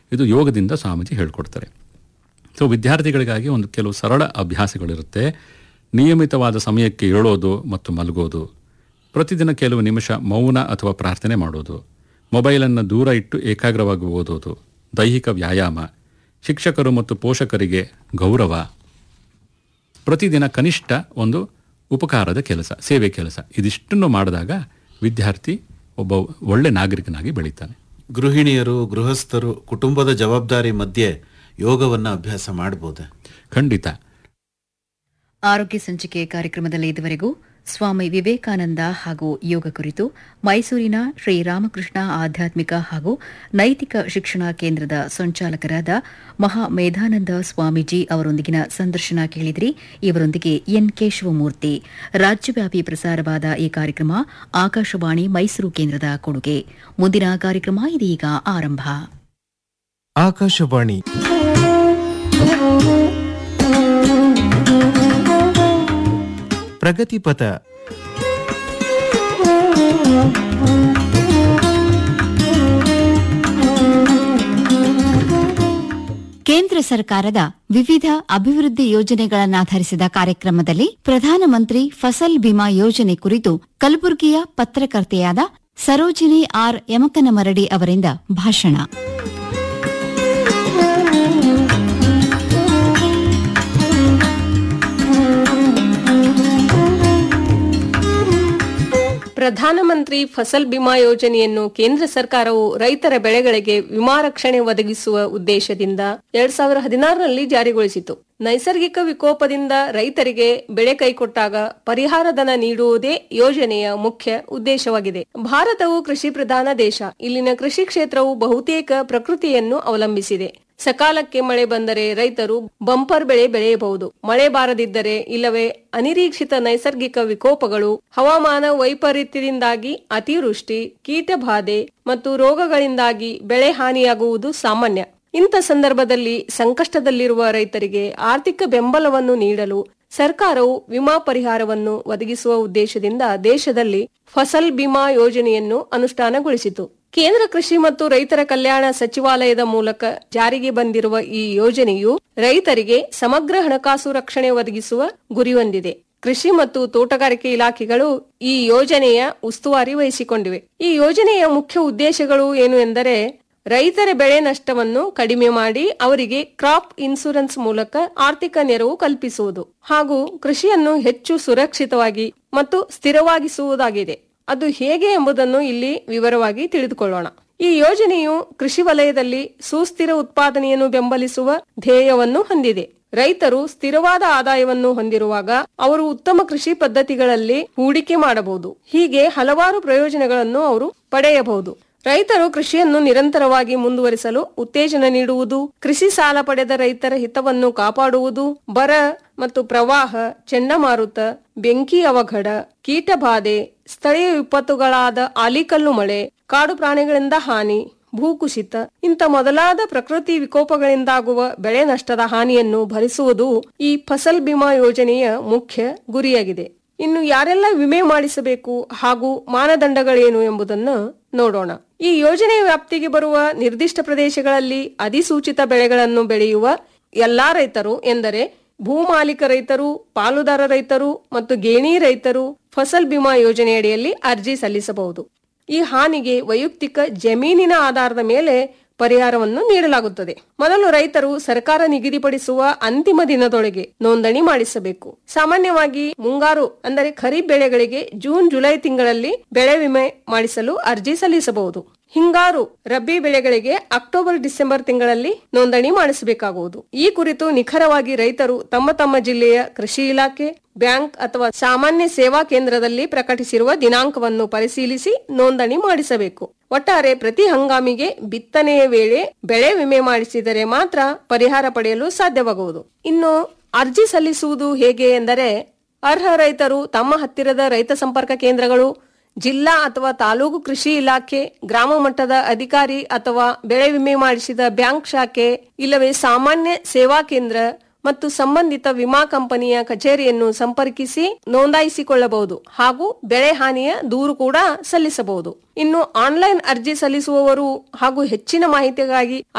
ಇದು ಯೋಗದಿಂದ ಸ್ವಾಮೀಜಿ ಹೇಳ್ಕೊಡ್ತಾರೆ ಸೊ ವಿದ್ಯಾರ್ಥಿಗಳಿಗಾಗಿ ಒಂದು ಕೆಲವು ಸರಳ ಅಭ್ಯಾಸಗಳಿರುತ್ತೆ ನಿಯಮಿತವಾದ ಸಮಯಕ್ಕೆ ಏಳೋದು ಮತ್ತು ಮಲಗೋದು ಪ್ರತಿದಿನ ಕೆಲವು ನಿಮಿಷ ಮೌನ ಅಥವಾ ಪ್ರಾರ್ಥನೆ ಮಾಡೋದು ಮೊಬೈಲನ್ನು ದೂರ ಇಟ್ಟು ಏಕಾಗ್ರವಾಗಿ ಓದೋದು ದೈಹಿಕ ವ್ಯಾಯಾಮ ಶಿಕ್ಷಕರು ಮತ್ತು ಪೋಷಕರಿಗೆ ಗೌರವ ಪ್ರತಿದಿನ ಕನಿಷ್ಠ ಒಂದು ಉಪಕಾರದ ಕೆಲಸ ಸೇವೆ ಕೆಲಸ ಇದಿಷ್ಟನ್ನು ಮಾಡಿದಾಗ ವಿದ್ಯಾರ್ಥಿ ಒಬ್ಬ ಒಳ್ಳೆ ನಾಗರಿಕನಾಗಿ ಬೆಳೀತಾನೆ ಗೃಹಿಣಿಯರು ಗೃಹಸ್ಥರು ಕುಟುಂಬದ ಜವಾಬ್ದಾರಿ ಮಧ್ಯೆ ಯೋಗವನ್ನ ಅಭ್ಯಾಸ ಮಾಡಬಹುದೇ ಖಂಡಿತ ಆರೋಗ್ಯ ಸಂಚಿಕೆ ಕಾರ್ಯಕ್ರಮದಲ್ಲಿ ಇದುವರೆಗೂ ಸ್ವಾಮಿ ವಿವೇಕಾನಂದ ಹಾಗೂ ಯೋಗ ಕುರಿತು ಮೈಸೂರಿನ ಶ್ರೀರಾಮಕೃಷ್ಣ ಆಧ್ಯಾತ್ಮಿಕ ಹಾಗೂ ನೈತಿಕ ಶಿಕ್ಷಣ ಕೇಂದ್ರದ ಸಂಚಾಲಕರಾದ ಮಹಾ ಮೇಧಾನಂದ ಸ್ವಾಮೀಜಿ ಅವರೊಂದಿಗಿನ ಸಂದರ್ಶನ ಕೇಳಿದ್ರಿ ಇವರೊಂದಿಗೆ ಎನ್ ಕೆ ಶಿವಮೂರ್ತಿ ರಾಜ್ಯವ್ಯಾಪಿ ಪ್ರಸಾರವಾದ ಈ ಕಾರ್ಯಕ್ರಮ ಆಕಾಶವಾಣಿ ಮೈಸೂರು ಕೇಂದ್ರದ ಕೊಡುಗೆ ಮುಂದಿನ ಕಾರ್ಯಕ್ರಮ ಇದೀಗ ಆರಂಭ ಆಕಾಶವಾಣಿ ಪ್ರಗತಿಪಥ ಕೇಂದ್ರ ಸರ್ಕಾರದ ವಿವಿಧ ಅಭಿವೃದ್ಧಿ ಯೋಜನೆಗಳನ್ನಾಧರಿಸಿದ ಕಾರ್ಯಕ್ರಮದಲ್ಲಿ ಪ್ರಧಾನಮಂತ್ರಿ ಫಸಲ್ ಬಿಮಾ ಯೋಜನೆ ಕುರಿತು ಕಲಬುರಗಿಯ ಪತ್ರಕರ್ತೆಯಾದ ಸರೋಜಿನಿ ಆರ್ ಯಮಕನಮರಡಿ ಅವರಿಂದ ಭಾಷಣ ಪ್ರಧಾನಮಂತ್ರಿ ಫಸಲ್ ಬಿಮಾ ಯೋಜನೆಯನ್ನು ಕೇಂದ್ರ ಸರ್ಕಾರವು ರೈತರ ಬೆಳೆಗಳಿಗೆ ವಿಮಾ ರಕ್ಷಣೆ ಒದಗಿಸುವ ಉದ್ದೇಶದಿಂದ ಎರಡ್ ಸಾವಿರ ಹದಿನಾರರಲ್ಲಿ ಜಾರಿಗೊಳಿಸಿತು ನೈಸರ್ಗಿಕ ವಿಕೋಪದಿಂದ ರೈತರಿಗೆ ಬೆಳೆ ಕೈಕೊಟ್ಟಾಗ ಪರಿಹಾರಧನ ನೀಡುವುದೇ ಯೋಜನೆಯ ಮುಖ್ಯ ಉದ್ದೇಶವಾಗಿದೆ ಭಾರತವು ಕೃಷಿ ಪ್ರಧಾನ ದೇಶ ಇಲ್ಲಿನ ಕೃಷಿ ಕ್ಷೇತ್ರವು ಬಹುತೇಕ ಪ್ರಕೃತಿಯನ್ನು ಅವಲಂಬಿಸಿದೆ ಸಕಾಲಕ್ಕೆ ಮಳೆ ಬಂದರೆ ರೈತರು ಬಂಪರ್ ಬೆಳೆ ಬೆಳೆಯಬಹುದು ಮಳೆ ಬಾರದಿದ್ದರೆ ಇಲ್ಲವೇ ಅನಿರೀಕ್ಷಿತ ನೈಸರ್ಗಿಕ ವಿಕೋಪಗಳು ಹವಾಮಾನ ವೈಪರೀತ್ಯದಿಂದಾಗಿ ಅತಿವೃಷ್ಟಿ ಕೀಟಬಾಧೆ ಮತ್ತು ರೋಗಗಳಿಂದಾಗಿ ಬೆಳೆ ಹಾನಿಯಾಗುವುದು ಸಾಮಾನ್ಯ ಇಂಥ ಸಂದರ್ಭದಲ್ಲಿ ಸಂಕಷ್ಟದಲ್ಲಿರುವ ರೈತರಿಗೆ ಆರ್ಥಿಕ ಬೆಂಬಲವನ್ನು ನೀಡಲು ಸರ್ಕಾರವು ವಿಮಾ ಪರಿಹಾರವನ್ನು ಒದಗಿಸುವ ಉದ್ದೇಶದಿಂದ ದೇಶದಲ್ಲಿ ಫಸಲ್ ಬಿಮಾ ಯೋಜನೆಯನ್ನು ಅನುಷ್ಠಾನಗೊಳಿಸಿತು ಕೇಂದ್ರ ಕೃಷಿ ಮತ್ತು ರೈತರ ಕಲ್ಯಾಣ ಸಚಿವಾಲಯದ ಮೂಲಕ ಜಾರಿಗೆ ಬಂದಿರುವ ಈ ಯೋಜನೆಯು ರೈತರಿಗೆ ಸಮಗ್ರ ಹಣಕಾಸು ರಕ್ಷಣೆ ಒದಗಿಸುವ ಗುರಿ ಹೊಂದಿದೆ ಕೃಷಿ ಮತ್ತು ತೋಟಗಾರಿಕೆ ಇಲಾಖೆಗಳು ಈ ಯೋಜನೆಯ ಉಸ್ತುವಾರಿ ವಹಿಸಿಕೊಂಡಿವೆ ಈ ಯೋಜನೆಯ ಮುಖ್ಯ ಉದ್ದೇಶಗಳು ಏನು ಎಂದರೆ ರೈತರ ಬೆಳೆ ನಷ್ಟವನ್ನು ಕಡಿಮೆ ಮಾಡಿ ಅವರಿಗೆ ಕ್ರಾಪ್ ಇನ್ಸೂರೆನ್ಸ್ ಮೂಲಕ ಆರ್ಥಿಕ ನೆರವು ಕಲ್ಪಿಸುವುದು ಹಾಗೂ ಕೃಷಿಯನ್ನು ಹೆಚ್ಚು ಸುರಕ್ಷಿತವಾಗಿ ಮತ್ತು ಸ್ಥಿರವಾಗಿಸುವುದಾಗಿದೆ ಅದು ಹೇಗೆ ಎಂಬುದನ್ನು ಇಲ್ಲಿ ವಿವರವಾಗಿ ತಿಳಿದುಕೊಳ್ಳೋಣ ಈ ಯೋಜನೆಯು ಕೃಷಿ ವಲಯದಲ್ಲಿ ಸುಸ್ಥಿರ ಉತ್ಪಾದನೆಯನ್ನು ಬೆಂಬಲಿಸುವ ಧ್ಯೇಯವನ್ನು ಹೊಂದಿದೆ ರೈತರು ಸ್ಥಿರವಾದ ಆದಾಯವನ್ನು ಹೊಂದಿರುವಾಗ ಅವರು ಉತ್ತಮ ಕೃಷಿ ಪದ್ಧತಿಗಳಲ್ಲಿ ಹೂಡಿಕೆ ಮಾಡಬಹುದು ಹೀಗೆ ಹಲವಾರು ಪ್ರಯೋಜನಗಳನ್ನು ಅವರು ಪಡೆಯಬಹುದು ರೈತರು ಕೃಷಿಯನ್ನು ನಿರಂತರವಾಗಿ ಮುಂದುವರಿಸಲು ಉತ್ತೇಜನ ನೀಡುವುದು ಕೃಷಿ ಸಾಲ ಪಡೆದ ರೈತರ ಹಿತವನ್ನು ಕಾಪಾಡುವುದು ಬರ ಮತ್ತು ಪ್ರವಾಹ ಚಂಡಮಾರುತ ಬೆಂಕಿ ಅವಘಡ ಕೀಟಬಾಧೆ ಸ್ಥಳೀಯ ವಿಪತ್ತುಗಳಾದ ಆಲಿಕಲ್ಲು ಮಳೆ ಕಾಡು ಪ್ರಾಣಿಗಳಿಂದ ಹಾನಿ ಭೂಕುಸಿತ ಇಂಥ ಮೊದಲಾದ ಪ್ರಕೃತಿ ವಿಕೋಪಗಳಿಂದಾಗುವ ಬೆಳೆ ನಷ್ಟದ ಹಾನಿಯನ್ನು ಭರಿಸುವುದು ಈ ಫಸಲ್ ಬಿಮಾ ಯೋಜನೆಯ ಮುಖ್ಯ ಗುರಿಯಾಗಿದೆ ಇನ್ನು ಯಾರೆಲ್ಲ ವಿಮೆ ಮಾಡಿಸಬೇಕು ಹಾಗೂ ಮಾನದಂಡಗಳೇನು ಎಂಬುದನ್ನು ನೋಡೋಣ ಈ ಯೋಜನೆಯ ವ್ಯಾಪ್ತಿಗೆ ಬರುವ ನಿರ್ದಿಷ್ಟ ಪ್ರದೇಶಗಳಲ್ಲಿ ಅಧಿಸೂಚಿತ ಬೆಳೆಗಳನ್ನು ಬೆಳೆಯುವ ಎಲ್ಲಾ ರೈತರು ಎಂದರೆ ಭೂಮಾಲೀಕ ರೈತರು ಪಾಲುದಾರ ರೈತರು ಮತ್ತು ಗೇಣಿ ರೈತರು ಫಸಲ್ ಬಿಮಾ ಯೋಜನೆಯಡಿಯಲ್ಲಿ ಅರ್ಜಿ ಸಲ್ಲಿಸಬಹುದು ಈ ಹಾನಿಗೆ ವೈಯಕ್ತಿಕ ಜಮೀನಿನ ಆಧಾರದ ಮೇಲೆ ಪರಿಹಾರವನ್ನು ನೀಡಲಾಗುತ್ತದೆ ಮೊದಲು ರೈತರು ಸರ್ಕಾರ ನಿಗದಿಪಡಿಸುವ ಅಂತಿಮ ದಿನದೊಳಗೆ ನೋಂದಣಿ ಮಾಡಿಸಬೇಕು ಸಾಮಾನ್ಯವಾಗಿ ಮುಂಗಾರು ಅಂದರೆ ಖರೀಫ್ ಬೆಳೆಗಳಿಗೆ ಜೂನ್ ಜುಲೈ ತಿಂಗಳಲ್ಲಿ ಬೆಳೆ ವಿಮೆ ಮಾಡಿಸಲು ಅರ್ಜಿ ಸಲ್ಲಿಸಬಹುದು ಹಿಂಗಾರು ರಬ್ಬಿ ಬೆಳೆಗಳಿಗೆ ಅಕ್ಟೋಬರ್ ಡಿಸೆಂಬರ್ ತಿಂಗಳಲ್ಲಿ ನೋಂದಣಿ ಮಾಡಿಸಬೇಕಾಗುವುದು ಈ ಕುರಿತು ನಿಖರವಾಗಿ ರೈತರು ತಮ್ಮ ತಮ್ಮ ಜಿಲ್ಲೆಯ ಕೃಷಿ ಇಲಾಖೆ ಬ್ಯಾಂಕ್ ಅಥವಾ ಸಾಮಾನ್ಯ ಸೇವಾ ಕೇಂದ್ರದಲ್ಲಿ ಪ್ರಕಟಿಸಿರುವ ದಿನಾಂಕವನ್ನು ಪರಿಶೀಲಿಸಿ ನೋಂದಣಿ ಮಾಡಿಸಬೇಕು ಒಟ್ಟಾರೆ ಪ್ರತಿ ಹಂಗಾಮಿಗೆ ಬಿತ್ತನೆಯ ವೇಳೆ ಬೆಳೆ ವಿಮೆ ಮಾಡಿಸಿದರೆ ಮಾತ್ರ ಪರಿಹಾರ ಪಡೆಯಲು ಸಾಧ್ಯವಾಗುವುದು ಇನ್ನು ಅರ್ಜಿ ಸಲ್ಲಿಸುವುದು ಹೇಗೆ ಎಂದರೆ ಅರ್ಹ ರೈತರು ತಮ್ಮ ಹತ್ತಿರದ ರೈತ ಸಂಪರ್ಕ ಕೇಂದ್ರಗಳು ಜಿಲ್ಲಾ ಅಥವಾ ತಾಲೂಕು ಕೃಷಿ ಇಲಾಖೆ ಗ್ರಾಮ ಮಟ್ಟದ ಅಧಿಕಾರಿ ಅಥವಾ ಬೆಳೆ ವಿಮೆ ಮಾಡಿಸಿದ ಬ್ಯಾಂಕ್ ಶಾಖೆ ಇಲ್ಲವೇ ಸಾಮಾನ್ಯ ಸೇವಾ ಕೇಂದ್ರ ಮತ್ತು ಸಂಬಂಧಿತ ವಿಮಾ ಕಂಪನಿಯ ಕಚೇರಿಯನ್ನು ಸಂಪರ್ಕಿಸಿ ನೋಂದಾಯಿಸಿಕೊಳ್ಳಬಹುದು ಹಾಗೂ ಬೆಳೆ ಹಾನಿಯ ದೂರು ಕೂಡ ಸಲ್ಲಿಸಬಹುದು ಇನ್ನು ಆನ್ಲೈನ್ ಅರ್ಜಿ ಸಲ್ಲಿಸುವವರು ಹಾಗೂ ಹೆಚ್ಚಿನ ಮಾಹಿತಿಗಾಗಿ